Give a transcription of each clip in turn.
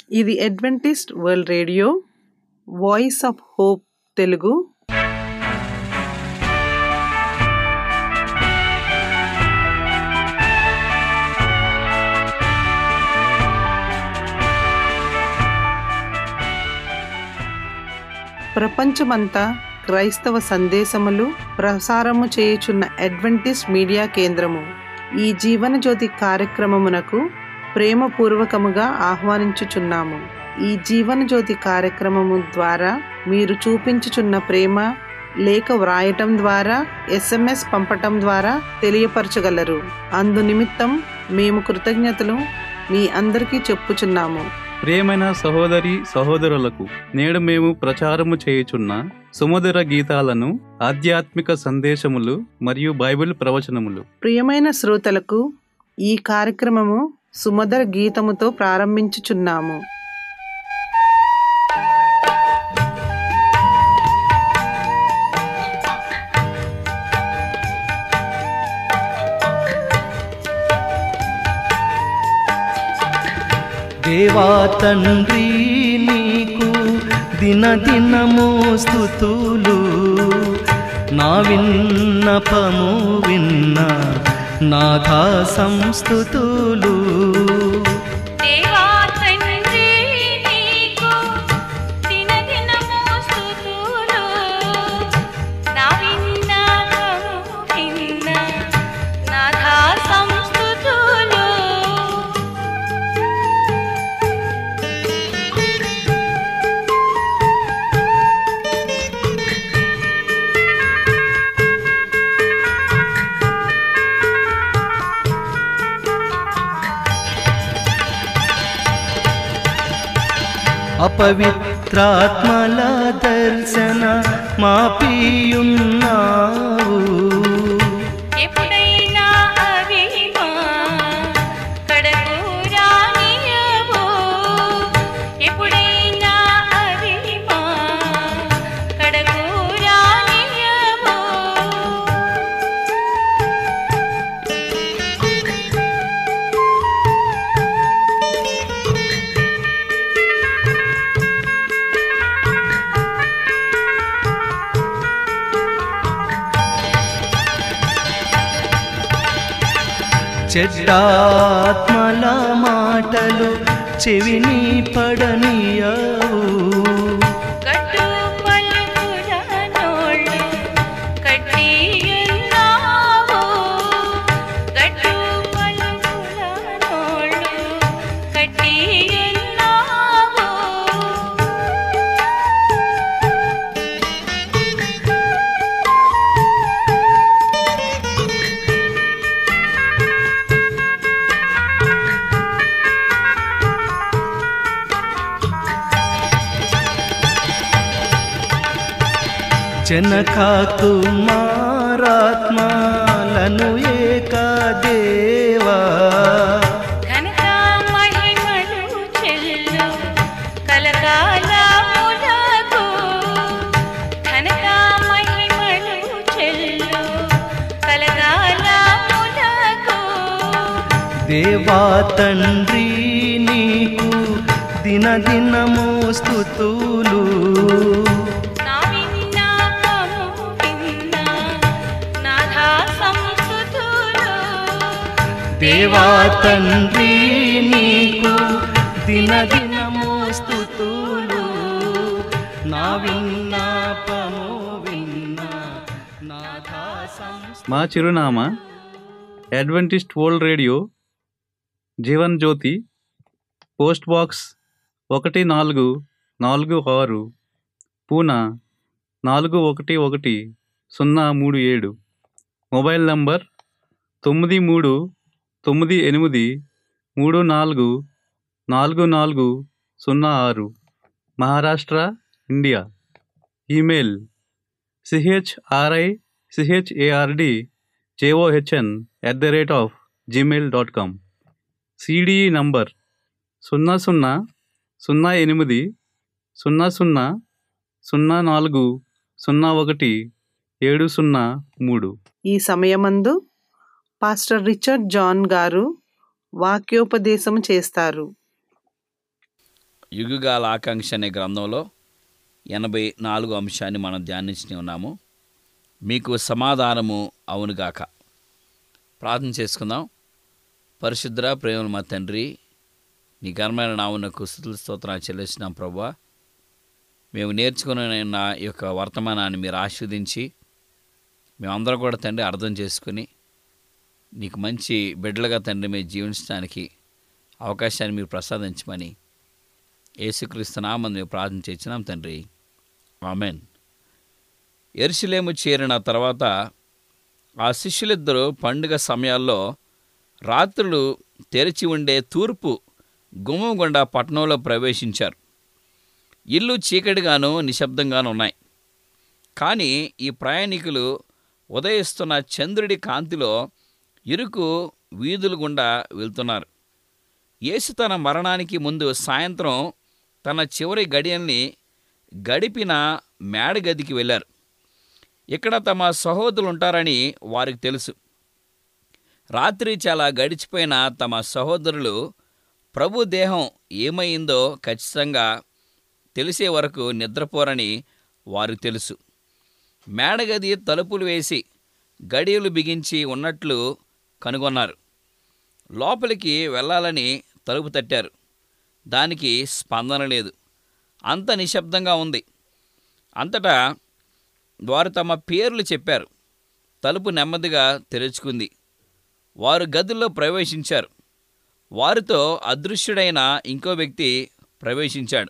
ఇది Adventist world radio voice of hope Telugu ప్రపంచమంతా క్రైస్తవ సందేశములు ప్రసారము చేయుచున్న అడ్వెంటిస్ట్ మీడియా కేంద్రము ఈ జీవన జ్యోతి కార్యక్రమమునకు ప్రేమపూర్వకముగా ఆహ్వానించుచున్నాము ఈ జీవన జ్యోతి కార్యక్రమము ద్వారా మీరు చూపించుచున్న ప్రేమ లేఖ వ్రాయటం ద్వారా ఎస్ఎంఎస్ పంపటం ద్వారా తెలియపరచగలరు అందు నిమిత్తం మేము కృతజ్ఞతలు మీ అందరికీ చెప్పుచున్నాము ప్రియమైన సహోదరి సహోదరులకు నేడు మేము ప్రచారము చేయుచున్న సుమధుర గీతాలను ఆధ్యాత్మిక సందేశములు మరియు బైబిల్ ప్రవచనములు ప్రియమైన శ్రోతలకు ఈ కార్యక్రమము సుమధుర గీతముతో ప్రారంభించుచున్నాము దేవా తండ్రి నీకు దినదినము స్థుతులు నా విన్నపము విన్న నాథా సంస్థుతులు దేవా తండ్రి నీకు దినదినము స్తుతులు నా విన్నపము విన్న నాథా సంస్తుతులు అపవిత్రాత్మల దర్శన మాపియున్నావు ఎప్పుడైనా అవి మా కడకు రానియవు ఎప్పుడైనా అవి మా కడకు రానియవు చెడ్డాత్మల మాటలు చెవిని పడనీయవు గట్టు పలుకుల నోళ్ళు కట్టియున్నావు గట్టు పలుకుల నోళ్ళు కట్టియున్నావు జనక కుమారాత్మలను ఏకదేవా ఘనత మహిమలు చెల్లు కలకాలములకు ఘనత మహిమలు చెల్లు కలకాలములకు దేవా తండ్రి నీకు దినదినము స్థుతులు నా విన్నపము విన్న నాథా సంస్తుతులు దేవా తండ్రి నీకు దినదినము స్థుతులు నా విన్నపము విన్న నాథా సంస్థ మా చిరునామా Adventist world radio Jeevan Jyothi post box ఒకటి నాలుగు నాలుగు ఆరు పూనా నాలుగు ఒకటి ఒకటి సున్నా మూడు ఏడు మొబైల్ నంబర్ తొమ్మిది మూడు తొమ్మిది ఎనిమిది మూడు నాలుగు నాలుగు నాలుగు సున్నా ఆరు Maharashtra India email C H R I C H A R D J O H N at the rate of Gmail dot com C D E number సున్నా సున్నా సున్నా ఎనిమిది సున్నా సున్నా సున్నా నాలుగు సున్నా ఒకటి ఏడు సున్నా మూడు ఈ సమయమందు పాస్టర్ రిచర్డ్ జాన్ గారు వాక్యోపదేశం చేస్తారు యుగుగాల ఆకాంక్ష అనే గ్రంథంలో ఎనభై నాలుగు అంశాన్ని మనం ధ్యానించి ఉన్నాము మీకు సమాధానము అవునుగాక ప్రార్థన చేసుకుందాం పరిశుద్ర ప్రేమల మా తండ్రి నీ ఘనమైన నామునకు స్థుతుల స్తోత్రాలు చెల్లిస్తున్నాం ప్రభా మేము నేర్చుకున్న నా యొక్క వర్తమానాన్ని మీరు ఆస్వాదించి మేమందరం కూడా తండ్రి అర్థం చేసుకుని నీకు మంచి బిడ్డలుగా తండ్రి మేము జీవించడానికి అవకాశాన్ని మీరు ప్రసాదించమని యేసుక్రీస్తు నామని మేము ప్రార్థన చేసినాం తండ్రి ఆమెన్ ఎరుసలేము చేరిన తర్వాత ఆ శిష్యులిద్దరూ పండుగ సమయాల్లో రాత్రులు తెరిచి ఉండే తూర్పు గుమ్మం గుండా పట్టణంలో ప్రవేశించారు ఇల్లు చీకటిగాను నిశ్శబ్దంగాను ఉన్నాయి కానీ ఈ ప్రయాణికులు ఉదయిస్తున్న చంద్రుడి కాంతిలో ఇరుకు వీధుల గుండా వెళ్తున్నారు యేసు తన మరణానికి ముందు సాయంత్రం తన చివరి గడియల్ని గడిపిన మేడగదికి వెళ్ళారు ఇక్కడ తమ సహోదరులు ఉంటారని వారికి తెలుసు రాత్రి చాలా గడిచిపోయిన తమ సహోదరులు ప్రభు దేహం ఏమైందో ఖచ్చితంగా తెలిసే వరకు నిద్రపోరని వారికి తెలుసు మేడగది తలుపులు వేసి గడియలు బిగించి ఉన్నట్లు కనుగొన్నారు లోపలికి వెళ్ళాలని తలుపు తట్టారు దానికి స్పందన లేదు అంత నిశ్శబ్దంగా ఉంది అంతటా వారు తమ పేర్లు చెప్పారు తలుపు నెమ్మదిగా తెరుచుకుంది వారు గదుల్లో ప్రవేశించారు వారితో అదృశ్యుడైన ఇంకో వ్యక్తి ప్రవేశించాడు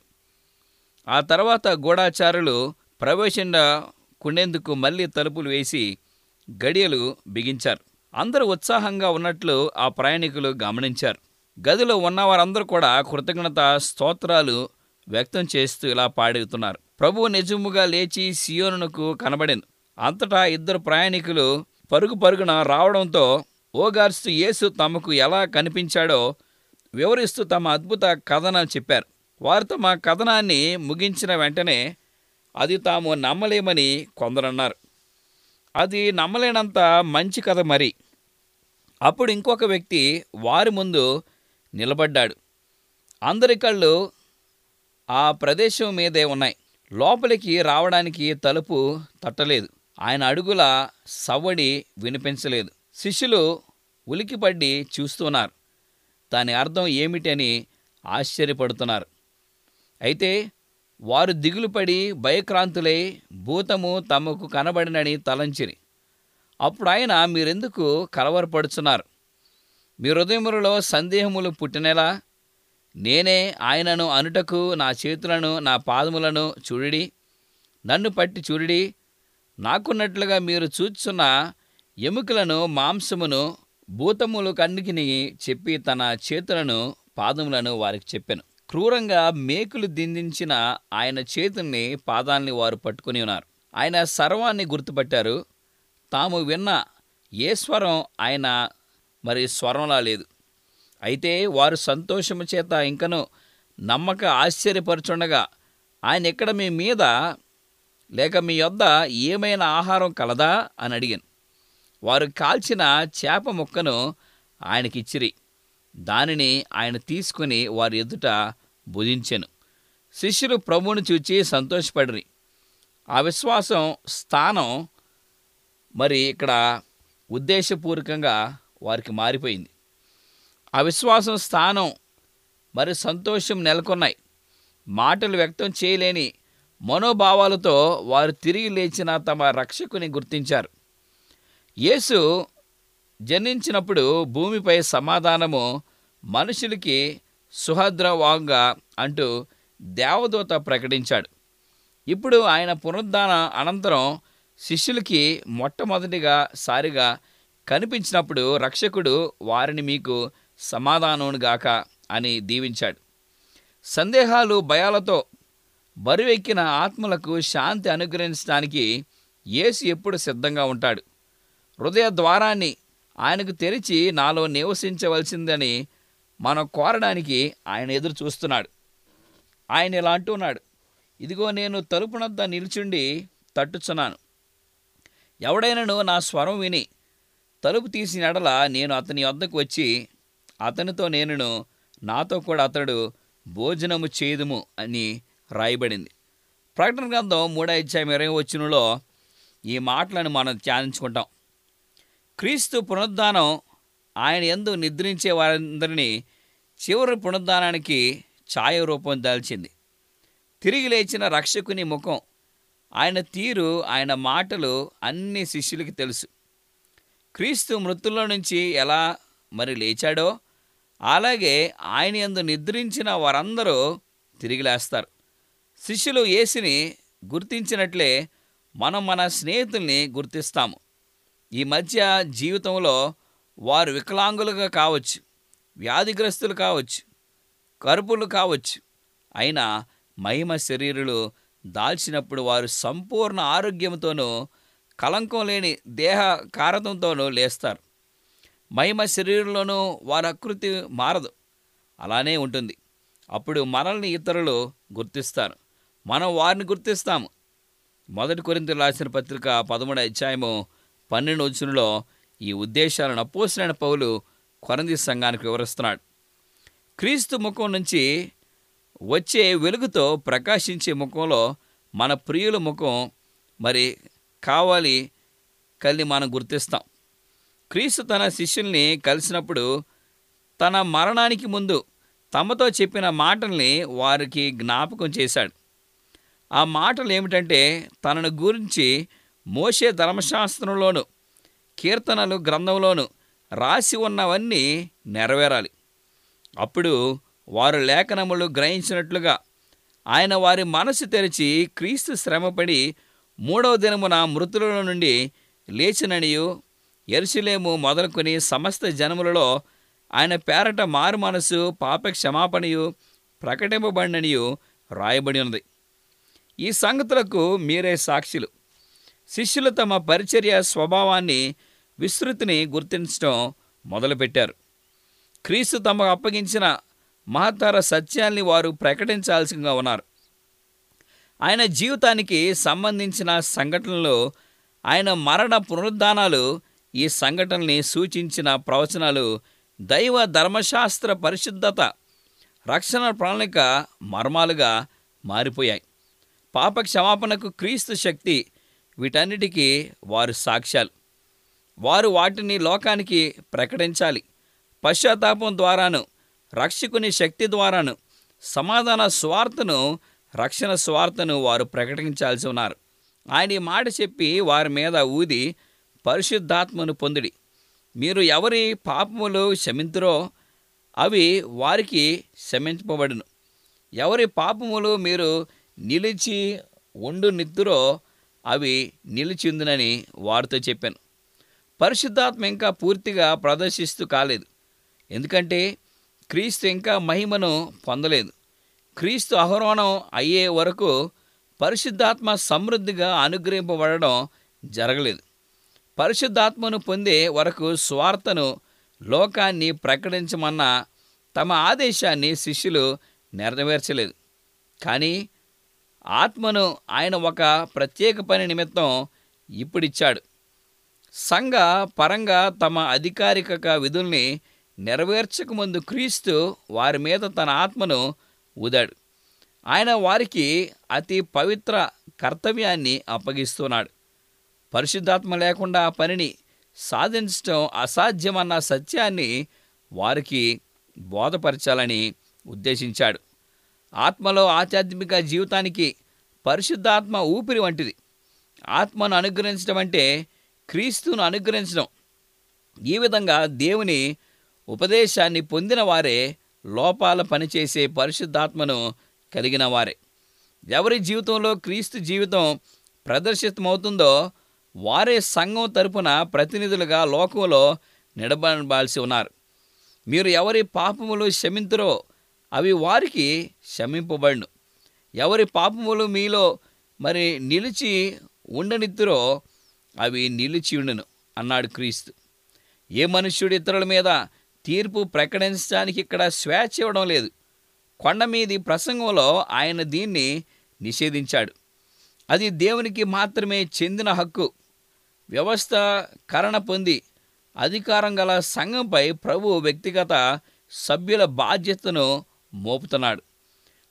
ఆ తర్వాత గూఢాచారులు ప్రవేశించకుండేందుకు మళ్ళీ తలుపులు వేసి గడియలు బిగించారు అందరూ ఉత్సాహంగా ఉన్నట్లు ఆ ప్రయాణికులు గమనించారు గదిలో ఉన్నవారందరూ కూడా కృతజ్ఞత స్తోత్రాలు వ్యక్తం చేస్తూ ఇలా పాడుతున్నారు ప్రభువు నిజముగా లేచి సియోనునకు కనబడింది అంతటా ఇద్దరు ప్రయాణికులు పరుగు పరుగున రావడంతో ఓగార్స్తూ యేసు తమకు ఎలా కనిపించాడో వివరిస్తూ తమ అద్భుత కథనం చెప్పారు వారు తమ కథనాన్ని ముగించిన వెంటనే అది తాము నమ్మలేమని కొందరన్నారు అది నమ్మలేనంత మంచి కథ మరి అప్పుడు ఇంకొక వ్యక్తి వారి ముందు నిలబడ్డాడు అందరి కళ్ళు ఆ ప్రదేశం మీదే ఉన్నాయి లోపలికి రావడానికి తలుపు తట్టలేదు ఆయన అడుగుల సవ్వడి వినిపించలేదు శిష్యులు ఉలికిపడి చూస్తున్నారు దాని అర్థం ఏమిటని ఆశ్చర్యపడుతున్నారు అయితే వారు దిగులుపడి భయక్రాంతులై భూతము తమకు కనబడినని తలంచిరి అప్పుడు ఆయన మీరెందుకు కలవరపడుచున్నారు మీ హృదయములలో సందేహములు పుట్టినలా నేనే ఆయనను అనుటకు నా చేతులను నా పాదములను చూడిడి నన్ను పట్టి చూడిడి నాకున్నట్లుగా మీరు చూచున్న ఎముకలను మాంసమును భూతములు కన్నికిని చెప్పి తన చేతులను పాదములను వారికి చెప్పాను క్రూరంగా మేకులు దిందించిన ఆయన చేతుల్ని పాదాల్ని వారు పట్టుకుని ఉన్నారు ఆయన సర్వాన్ని గుర్తుపట్టారు తాము విన్న ఏ స్వరం ఆయన మరి స్వరంలా లేదు అయితే వారు సంతోషము చేత ఇంకను నమ్మక ఆశ్చర్యపరచుండగా ఆయన ఇక్కడ మీ మీద లేక మీ యొద్ద ఏమైనా ఆహారం కలదా అని అడిగాను వారు కాల్చిన చేప ముక్కను ఆయనకిచ్చిరి దానిని ఆయన తీసుకుని వారి ఎదుట భుజించెను శిష్యులు ప్రభువును చూచి సంతోషపడిరి ఆ విశ్వాసం స్థానం మరి ఇక్కడ ఉద్దేశపూర్వకంగా వారికి మారిపోయింది ఆ విశ్వాసం స్థానం మరి సంతోషం నెలకొన్నాయి మాటలు వ్యక్తం చేయలేని మనోభావాలతో వారు తిరిగి లేచిన తమ రక్షకుని గుర్తించారు యేసు జన్మించినప్పుడు భూమిపై సమాధానము మనుషులకి సుహద్రవాంగా అంటూ దేవదూత ప్రకటించాడు ఇప్పుడు ఆయన పునరుద్ధాన అనంతరం శిష్యులకి మొట్టమొదటిగా సారిగా కనిపించినప్పుడు రక్షకుడు వారిని మీకు సమాధానముగాక అని దీవించాడు సందేహాలు భయాలతో బరువెక్కిన ఆత్మలకు శాంతి అనుగ్రహించడానికి యేసు ఎప్పుడు సిద్ధంగా ఉంటాడు హృదయ ద్వారాన్ని ఆయనకు తెరిచి నాలో నివసించవలసిందని మనం కోరడానికి ఆయన ఎదురు చూస్తున్నాడు ఆయన ఇలా అంటున్నాడు ఇదిగో నేను తలుపునద్ద నిల్చుండి తట్టుచున్నాను ఎవడైనను నా స్వరం విని తలుపు తీసిన ఎడల నేను అతని వద్దకు వచ్చి అతనితో నేనును నాతో కూడా అతడు భోజనము చేదుము అని రాయబడింది ప్రకటన గ్రంథం మూడో అధ్యాయం ఇరవై వచ్చినలో ఈ మాటలను మనం ధ్యానించుకుంటాం క్రీస్తు పునరుద్ధానం ఆయన ఎందు నిద్రించే వారందరినీ చివరి పునరుద్ధానానికి ఛాయ రూపం దాల్చింది తిరిగి లేచిన రక్షకుని ముఖం ఆయన తీరు ఆయన మాటలు అన్ని శిష్యులకి తెలుసు క్రీస్తు మృతుల్లో నుంచి ఎలా మరి లేచాడో అలాగే ఆయన యందు నిద్రించిన వారందరూ తిరిగి లేస్తారు శిష్యులు యేసుని గుర్తించినట్లే మనం మన స్నేహితుల్ని గుర్తిస్తాము ఈ మధ్య జీవితంలో వారు వికలాంగులుగా కావచ్చు వ్యాధిగ్రస్తులు కావచ్చు కరుపులు కావచ్చు అయినా మహిమ శరీరులు దాల్చినప్పుడు వారు సంపూర్ణ ఆరోగ్యంతోనూ కలంకం లేని దేహ కారతంతోనూ లేస్తారు మహిమ శరీరంలోనూ వారి ఆకృతి మారదు అలానే ఉంటుంది అప్పుడు మనల్ని ఇతరులు గుర్తిస్తారు మనం వారిని గుర్తిస్తాము మొదటి కొరింత రాసిన పత్రిక పదమూడు అధ్యాయము పన్నెండు వచ్చునులో ఈ ఉద్దేశాలను అపోసరైన పౌలు కొరంది సంఘానికి వివరిస్తున్నాడు క్రీస్తు ముఖం నుంచి వచ్చే వెలుగుతో ప్రకాశించే ముఖంలో మన ప్రియుల ముఖం మరి కావాలి కలిగి మనం గుర్తిస్తాం క్రీస్తు తన శిష్యుల్ని కలిసినప్పుడు తన మరణానికి ముందు తమతో చెప్పిన మాటల్ని వారికి జ్ఞాపకం చేశాడు ఆ మాటలు ఏమిటంటే తనను గురించి మోసే ధర్మశాస్త్రంలోను కీర్తనలు గ్రంథంలోను రాసి ఉన్నవన్నీ నెరవేరాలి అప్పుడు వారు లేఖనములు గ్రహించినట్లుగా ఆయన వారి మనసు తెరిచి క్రీస్తు శ్రమపడి మూడవ దినమున మృతుల నుండి లేచిననియు ఎరుసలేము మొదలుకొని సమస్త జనములలో ఆయన పేరట మారు మనసు పాప క్షమాపణయు ప్రకటింపబడిననియు రాయబడి ఉన్నది ఈ సంగతులకు మీరే సాక్షులు శిష్యులు తమ పరిచర్య స్వభావాన్ని విస్తృతిని గుర్తించడం మొదలుపెట్టారు క్రీస్తు తమకు అప్పగించిన మహత్తర సత్యాల్ని వారు ప్రకటించాల్సిందిగా ఉన్నారు ఆయన జీవితానికి సంబంధించిన సంఘటనలు ఆయన మరణ పునరుద్ధానాలు ఈ సంఘటనల్ని సూచించిన ప్రవచనాలు దైవ ధర్మశాస్త్ర పరిశుద్ధత రక్షణ ప్రణాళిక మర్మాలుగా మారిపోయాయి పాప క్షమాపణకు క్రీస్తు శక్తి వీటన్నిటికీ వారు సాక్ష్యాలు వారు వాటిని లోకానికి ప్రకటించాలి పశ్చాత్తాపం ద్వారాను రక్షకుని శక్తి ద్వారాను సమాధాన స్వార్థను రక్షణ స్వార్థను వారు ప్రకటించాల్సి ఉన్నారు ఆయన ఈ మాట చెప్పి వారి మీద ఊది పరిశుద్ధాత్మను పొందిడి మీరు ఎవరి పాపములు క్షమింతురో అవి వారికి క్షమించబడును ఎవరి పాపములు మీరు నిలిచి ఉండు నిత్తురో అవి నిలిచిందునని వారితో చెప్పాను పరిశుద్ధాత్మ ఇంకా పూర్తిగా ప్రదర్శిస్తూ కాలేదు ఎందుకంటే క్రీస్తు ఇంకా మహిమను పొందలేదు క్రీస్తు ఆహ్వానం అయ్యే వరకు పరిశుద్ధాత్మ సమృద్ధిగా అనుగ్రహింపబడడం జరగలేదు పరిశుద్ధాత్మను పొందే వరకు స్వార్థను లోకాన్ని ప్రకటించమన్న తమ ఆదేశాన్ని శిష్యులు నెరవేర్చలేదు కానీ ఆత్మను ఆయన ఒక ప్రత్యేక పని నిమిత్తం ఇప్పుడిచ్చాడు సంఘ పరంగా తమ అధికారిక విధుల్ని నెరవేర్చకముందు క్రీస్తు వారి మీద తన ఆత్మను ఊదాడు ఆయన వారికి అతి పవిత్ర కర్తవ్యాన్ని అప్పగిస్తున్నాడు పరిశుద్ధాత్మ లేకుండా ఆ పనిని సాధించడం అసాధ్యమన్న సత్యాన్ని వారికి బోధపరచాలని ఉద్దేశించాడు ఆత్మలో ఆధ్యాత్మిక జీవితానికి పరిశుద్ధాత్మ ఊపిరి వంటిది ఆత్మను అనుగ్రహించడం అంటే క్రీస్తును అనుగ్రహించడం ఈ విధంగా దేవుని ఉపదేశాన్ని పొందిన వారే లోపాల పనిచేసే పరిశుద్ధాత్మను కలిగిన వారే ఎవరి జీవితంలో క్రీస్తు జీవితం ప్రదర్శితమవుతుందో వారే సంఘం తరపున ప్రతినిధులుగా లోకంలో నిలబడాల్సి ఉన్నారు మీరు ఎవరి పాపములు క్షమింతురో అవి వారికి క్షమింపబడును ఎవరి పాపములు మీలో మరి నిలిచి ఉండనిత్తురో అవి నిలిచి ఉండును అన్నాడు క్రీస్తు ఏ మనుష్యుడు ఇతరుల మీద తీర్పు ప్రకటించడానికి ఇక్కడ స్వేచ్ఛ ఇవ్వడం లేదు కొండ మీది ప్రసంగంలో ఆయన దీన్ని నిషేధించాడు అది దేవునికి మాత్రమే చెందిన హక్కు వ్యవస్థకరణ పొంది అధికారం గల సంఘంపై ప్రభు వ్యక్తిగత సభ్యుల బాధ్యతను మోపుతున్నాడు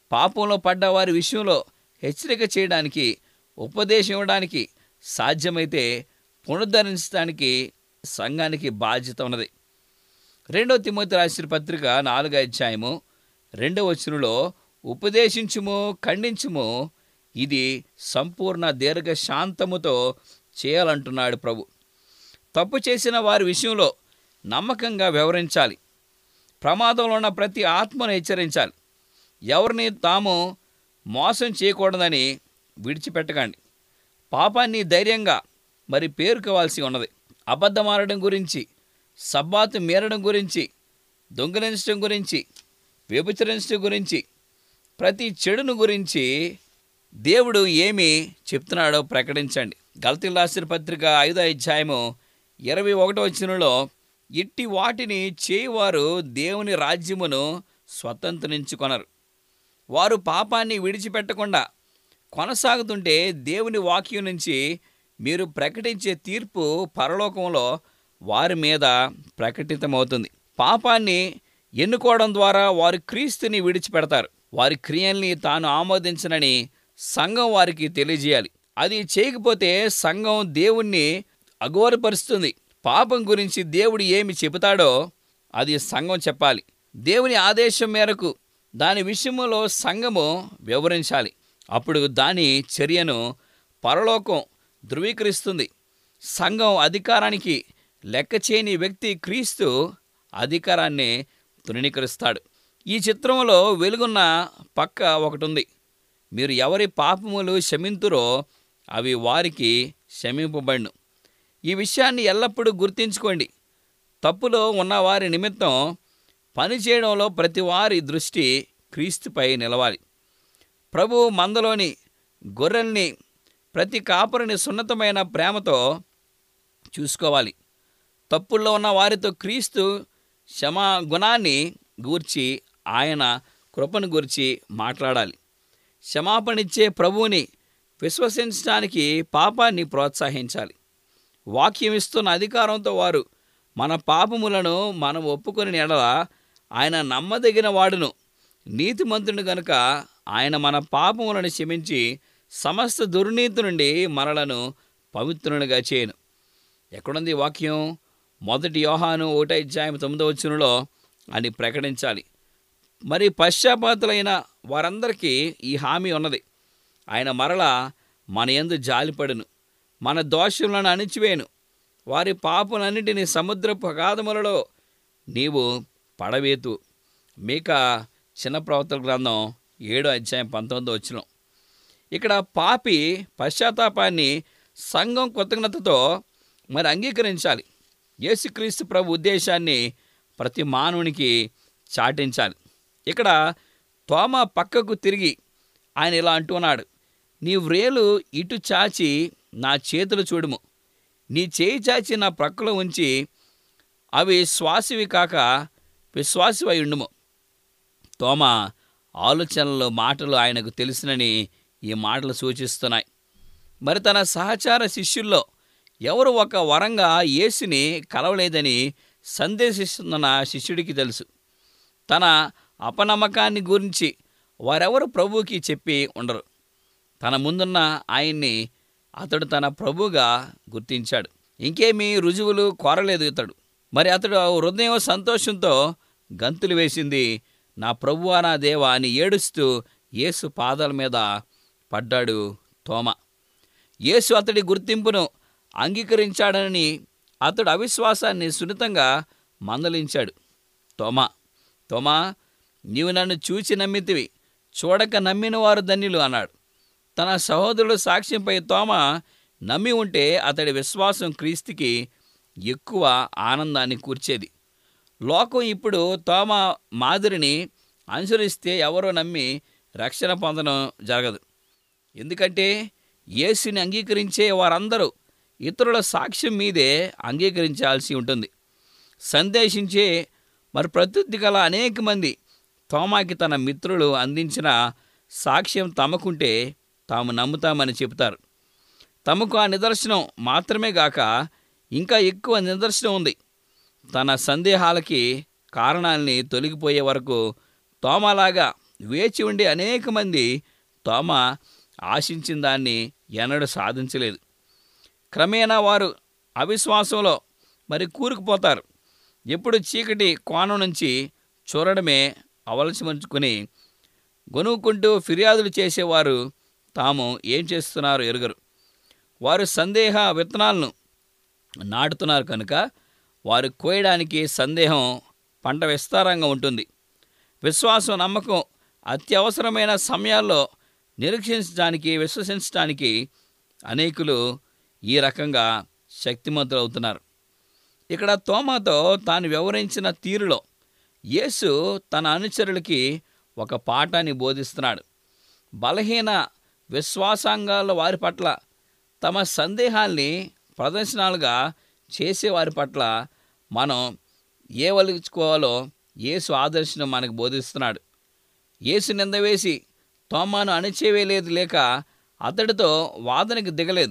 పాపంలో పడ్డ వారి విషయంలో హెచ్చరిక చేయడానికి ఉపదేశం ఇవ్వడానికి సాధ్యమైతే పునరుద్ధరించడానికి సంఘానికి బాధ్యత ఉన్నది రెండో తిమోతి రాసిన పత్రిక నాలుగో అధ్యాయము రెండవ వచనంలో ఉపదేశించుము ఖండించుము ఇది సంపూర్ణ దీర్ఘ శాంతముతో చేయాలంటున్నాడు ప్రభు తప్పు చేసిన వారి విషయంలో నమ్మకంగా వివరించాలి ప్రమాదంలో ఉన్న ప్రతి ఆత్మను హెచ్చరించాలి ఎవరిని తాము మోసం చేయకూడదని విడిచిపెట్టకండి పాపాన్ని ధైర్యంగా మరి పేరుకోవాల్సి ఉన్నది అబద్ధమారడం గురించి సబ్బాతు మీరడం గురించి దొంగలించడం గురించి వ్యభిచరించడం గురించి ప్రతి చెడును గురించి దేవుడు ఏమి చెప్తున్నాడో ప్రకటించండి గలతీలు రాసిన పత్రిక ఐదో అధ్యాయము ఇరవై ఒకటో వచనంలో ఇట్టి వాటిని చేయువారు దేవుని రాజ్యమును స్వతంత్రించుకొనరు వారు పాపాన్ని విడిచిపెట్టకుండా కొనసాగుతుంటే దేవుని వాక్యం నుంచి మీరు ప్రకటించే తీర్పు పరలోకంలో వారి మీద ప్రకటితమవుతుంది పాపాన్ని ఎన్నుకోవడం ద్వారా వారు క్రీస్తుని విడిచిపెడతారు వారి క్రియల్ని తాను ఆమోదించనని సంఘం వారికి తెలియజేయాలి అది చేయకపోతే సంఘం దేవుణ్ణి అఘోరపరుస్తుంది పాపం గురించి దేవుడు ఏమి చెబుతాడో అది సంఘం చెప్పాలి దేవుని ఆదేశం మేరకు దాని విషయంలో సంఘము వివరించాలి అప్పుడు దాని చర్యను పరలోకం ధృవీకరిస్తుంది సంఘం అధికారానికి లెక్క చేయని వ్యక్తి క్రీస్తు అధికారాన్ని తృణీకరిస్తాడు ఈ చిత్రంలో వెలుగున్న పక్క ఒకటి ఉంది మీరు ఎవరి పాపములు క్షమింతురో అవి వారికి క్షమింపబడును ఈ విషయాన్ని ఎల్లప్పుడూ గుర్తుంచుకోండి తప్పులో ఉన్నవారి నిమిత్తం పనిచేయడంలో ప్రతి వారి దృష్టి క్రీస్తుపై నిలవాలి ప్రభు మందలోని గొర్రెల్ని ప్రతి కాపరిని సున్నతమైన ప్రేమతో చూసుకోవాలి తప్పుల్లో ఉన్న వారితో క్రీస్తు క్షమా గుణాన్ని గూర్చి ఆయన కృపను గురించి మాట్లాడాలి క్షమాపణిచ్చే ప్రభువుని విశ్వసించడానికి పాపాన్ని ప్రోత్సహించాలి వాక్యం ఇస్తున్న అధికారంతో వారు మన పాపములను మనం ఒప్పుకొని ఎడల ఆయన నమ్మదగిన వాడును నీతిమంతుడు గనుక ఆయన మన పాపములను క్షమించి సమస్త దుర్నీతి నుండి మనలను పవిత్రునిగా చేయను ఎక్కడుంది ఈ వాక్యం మొదటి యోహాను ఒకటో అధ్యాయం తొమ్మిదో వచ్చునులో అని ప్రకటించాలి మరి పశ్చాత్తాపతులైన వారందరికీ ఈ హామీ ఉన్నది ఆయన మరల మన యందు జాలిపడును మన దోషములను అణిచివేయను వారి పాపలన్నిటినీ సముద్ర ప్రగాధములలో నీవు పడవేతు మీక చిన్న ప్రవర్తన గ్రంథం ఏడో అధ్యాయం పంతొమ్మిదో వచ్చిన ఇక్కడ పాపి పశ్చాత్తాపాన్ని సంఘం కృతజ్ఞతతో మరి అంగీకరించాలి యేసుక్రీస్తు ప్రభు ఉద్దేశాన్ని ప్రతి మానవునికి చాటించాలి ఇక్కడ తోమ పక్కకు తిరిగి ఆయన ఇలా అంటున్నాడు నీ వ్రేలు ఇటు చాచి నా చేతులు చూడుము నీ చేయి చాచి నా ప్రక్కలో ఉంచి అవి శ్వాసివి కాక విశ్వాసివై ఉండుము తోమ ఆలోచనలు మాటలు ఆయనకు తెలిసినని ఈ మాటలు సూచిస్తున్నాయి మరి తన సహచార శిష్యుల్లో ఎవరు ఒక వరంగా యేసుని కలవలేదని సందేశిస్తున్న శిష్యుడికి తెలుసు తన అపనమ్మకాన్ని గురించి వారెవరు ప్రభువుకి చెప్పి ఉండరు తన ముందున్న ఆయన్ని అతడు తన ప్రభుగా గుర్తించాడు ఇంకేమీ రుజువులు కోరలేదు ఇతడు మరి అతడు హృదయం సంతోషంతో గంతులు వేసింది నా ప్రభువా నా దేవా అని ఏడుస్తూ యేసు పాదాల మీద పడ్డాడు తోమ యేసు అతడి గుర్తింపును అంగీకరించాడని అతడు అవిశ్వాసాన్ని సున్నితంగా మందలించాడు తోమా తోమా నీవు నన్ను చూచి నమ్మితివి చూడక నమ్మిన వారు ధన్యులు అన్నాడు తన సహోదరుల సాక్ష్యంపై తోమ నమ్మి ఉంటే అతడి విశ్వాసం క్రీస్తుకి ఎక్కువ ఆనందాన్ని కూర్చేది లోకం ఇప్పుడు తోమ మాదిరిని అనుసరిస్తే ఎవరో నమ్మి రక్షణ పొందడం జరగదు ఎందుకంటే యేసుని అంగీకరించే వారందరూ ఇతరుల సాక్ష్యం మీదే అంగీకరించాల్సి ఉంటుంది సందేశించే మరి ప్రత్యుద్ధి గల అనేక మంది తోమాకి తన మిత్రులు అందించిన సాక్ష్యం తమకుంటే తాము నమ్ముతామని చెబుతారు తమకు ఆ నిదర్శనం మాత్రమే గాక ఇంకా ఎక్కువ నిదర్శనం ఉంది తన సందేహాలకి కారణాల్ని తొలగిపోయే వరకు తోమలాగా వేచి ఉండి అనేక మంది తోమ ఆశించిన దాన్ని ఎన్నడూ సాధించలేదు క్రమేణా వారు అవిశ్వాసంలో మరి కూరుకుపోతారు ఎప్పుడు చీకటి కోణం నుంచి చూడడమే అవలసించుకొని గొనుక్కుంటూ ఫిర్యాదులు చేసేవారు తాము ఏం చేస్తున్నారో ఎరుగరు వారు సందేహ విత్తనాలను నాటుతున్నారు కనుక వారు కోయడానికి సందేహం పంట విస్తారంగా ఉంటుంది విశ్వాసం నమ్మకం అత్యవసరమైన సమయాల్లో నిరీక్షించడానికి విశ్వసించడానికి అనేకులు ఈ రకంగా శక్తిమంతులు అవుతున్నారు ఇక్కడ తోమాతో తాను వివరించిన తీరులో యేసు తన అనుచరులకి ఒక పాఠాన్ని బోధిస్తున్నాడు బలహీన విశ్వాసాంగాల వారి పట్ల తమ సందేహాల్ని ప్రదర్శనాలుగా చేసేవారి పట్ల మనం ఏ వలుచుకోవాలో యేసు ఆదర్శను మనకు బోధిస్తున్నాడు యేసు నిందవేసి తోమాను అణిచేవేలేదు లేక అతడితో వాదనకి దిగలేదు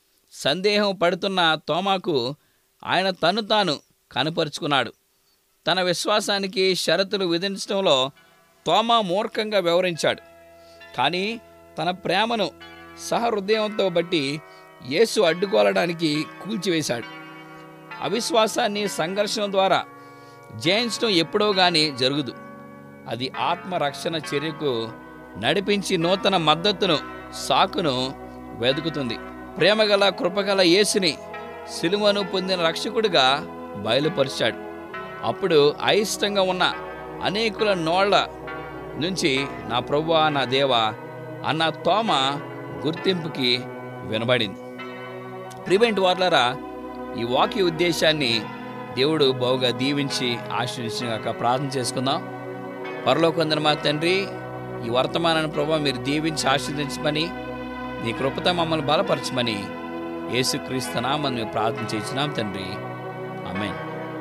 సందేహం పడుతున్న తోమాకు ఆయన తను తాను కనపరుచుకున్నాడు తన విశ్వాసానికి షరతులు విధించడంలో తోమా మూర్ఖంగా వ్యవహరించాడు కానీ తన ప్రేమను సహృదయంతో బట్టి యేసు అడ్డుకోలడానికి కూల్చివేశాడు అవిశ్వాసాన్ని సంఘర్షణ ద్వారా జయించడం ఎప్పుడో కానీ జరుగుదు అది ఆత్మరక్షణ చర్యకు నడిపించి నూతన మద్దతును సాకును వెతుకుతుంది ప్రేమగల కృపగల యేసుని సిలువను పొందిన రక్షకుడిగా బయలుపరిచాడు అప్పుడు అయిష్టంగా ఉన్న అనేకుల నోళ్ల నుంచి నా ప్రభువా నా దేవా అన్న తోమ గుర్తింపుకి వినబడింది ప్రివెంట్ వార్లరా ఈ వాక్య ఉద్దేశాన్ని దేవుడు బహుగా దీవించి ఆశ్రయించినాక ప్రార్థన చేసుకుందాం పరలోకొందన మా తండ్రి ఈ వర్తమానాన్ని ప్రభావ మీరు దీవించి ఆశీర్దించమని నీ కృపత మమ్మల్ని బలపరచమని యేసుక్రీస్తు నామని మేము ప్రార్థన చేసినాం తండ్రి ఆమెన్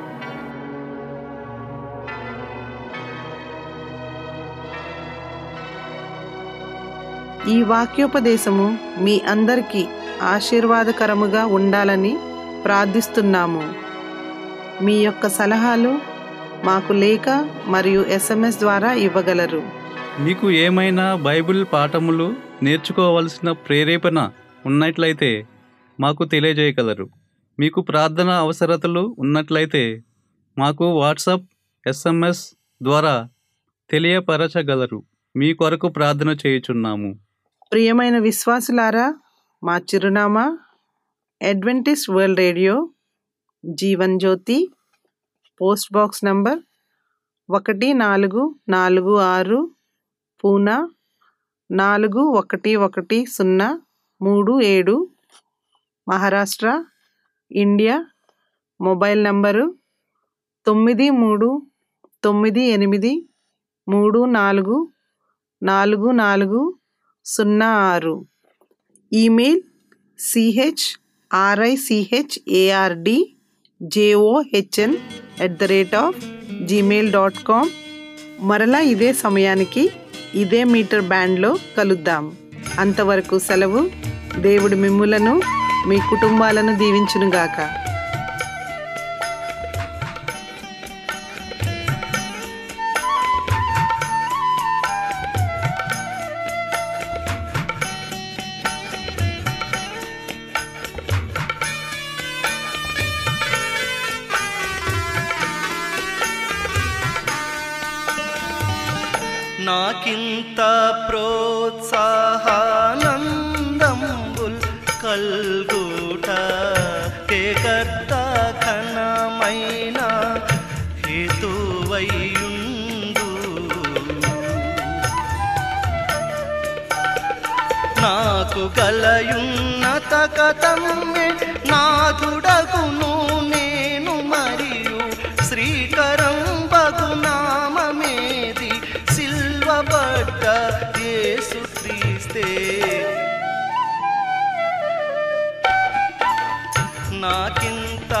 ఈ వాక్యోపదేశము మీ అందరికీ ఆశీర్వాదకరముగా ఉండాలని ప్రార్థిస్తున్నాము మీ యొక్క సలహాలు మాకు లేఖ మరియు ఎస్ఎంఎస్ ద్వారా ఇవ్వగలరు మీకు ఏమైనా బైబిల్ పాఠములు నేర్చుకోవలసిన ప్రేరేపణ ఉన్నట్లయితే మాకు తెలియజేయగలరు మీకు ప్రార్థన అవసరతలు ఉన్నట్లయితే మాకు వాట్సాప్ ఎస్ఎంఎస్ ద్వారా తెలియపరచగలరు మీ కొరకు ప్రార్థన చేయుచున్నాము ప్రియమైన విశ్వాసులారా మా చిరునామా Adventist world radio Jeevan Jyothi post box number ఒకటి నాలుగు నాలుగు ఆరు పూనా నాలుగు ఒకటి ఒకటి సున్నా మూడు ఏడు మహారాష్ట్ర ఇండియా మొబైల్ నంబరు తొమ్మిది మూడు తొమ్మిది ఎనిమిది మూడు నాలుగు నాలుగు నాలుగు సున్నా ఆరు email C H R I C H A R D J O H N at the rate of Gmail dot com మరలా ఇదే సమయానికి ఇదే మీటర్ బ్యాండ్లో కలుద్దాం అంతవరకు సెలవు దేవుడు మిమ్ములను మీ కుటుంబాలను దీవించునుగాక నాకింత ప్రోత్సాహానందంబుల్ కల్గుట కేకర్త ఘనమైన హేతువైయుండు నాకు గలయున్నత కథమ్మే నాథుడగును నేను మరియు శ్రీకరం బగునామమేది సిల్వబడ్డ యేసు క్రీస్తే నాకింత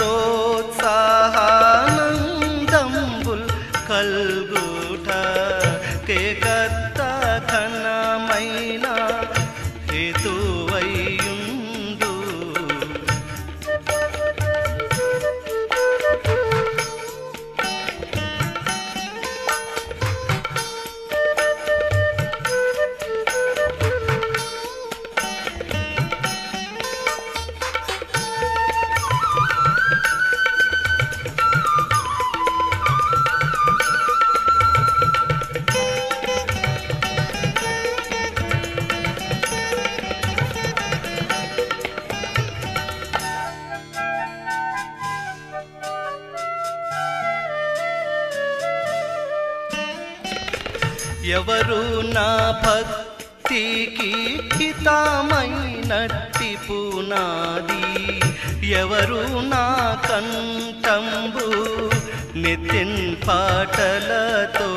ప్రోత్సాహానందంబుల్ కల్గుట కేకర్త ఘనమైన హేతువైయుండు ఎవరు నా భక్తికి హితమైనట్టి పునాది ఎవరు నా కంఠంబు నితిన్ పాటలతో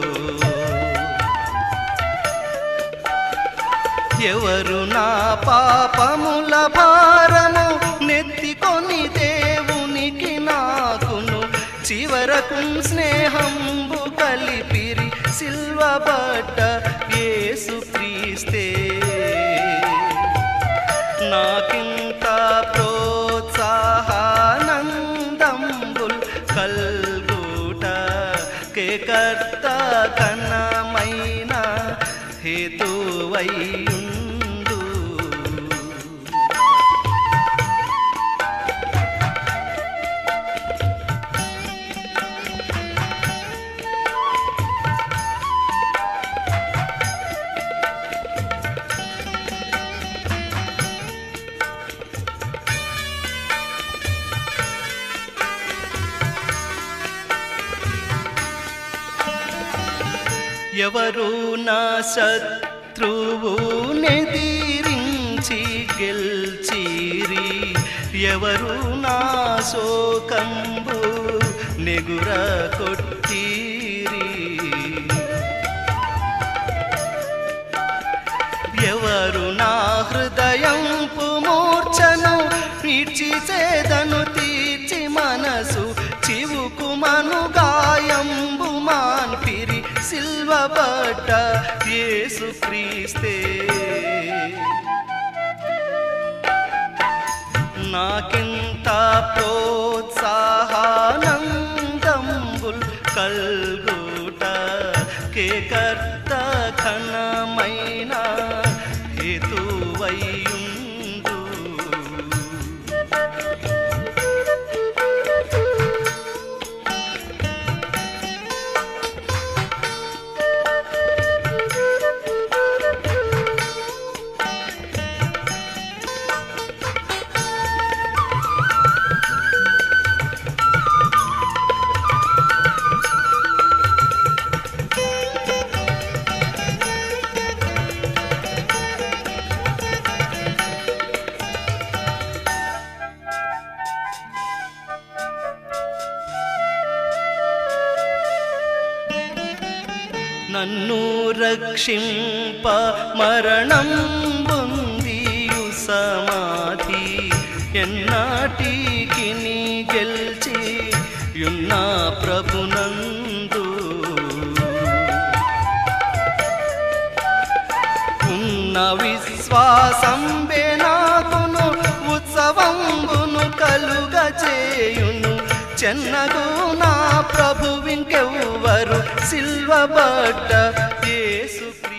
ఎవరు నా పాపముల భారము నెత్తికొని దేవునికి నాకును చివరకు స్నేహంబు కలిపిరి సిల్వబట్ట యేసు క్రీస్తే నాకింత ప్రోత్సాహానందంబుల్ కల్గుట కే కర్త కనమైన హేతువైయుండు ఎవరు నా శత్రువు నెదిరించి గెల్చిరి ఎవరు నా శోకంబు నెగుర కొట్టిరి ఎవరు నా హృదయంపు మూర్ఛను ఇచ్చిసేదను తీర్చి మనసు చివుకు మను గాయంబు మాన్పిరి సిల్వబడ్డ యేసు క్రీస్తే నాకింత ప్రోత్సాహానందంబుల్ కల్గుట కే కర్త ఘనమైన హేతువైయుండు నన్ను రక్షింప మరణం బొందియు సమాధి ఎన్నాటికి నీ గెల్చి యున్న ప్రభునందు ఉన్న విశ్వాసం నాకును ఉత్సవంబును కలుగ చేయును చెన్నగు నా ప్రభు ఇంకెవ్వరు సిల్వబడ్డ యేసు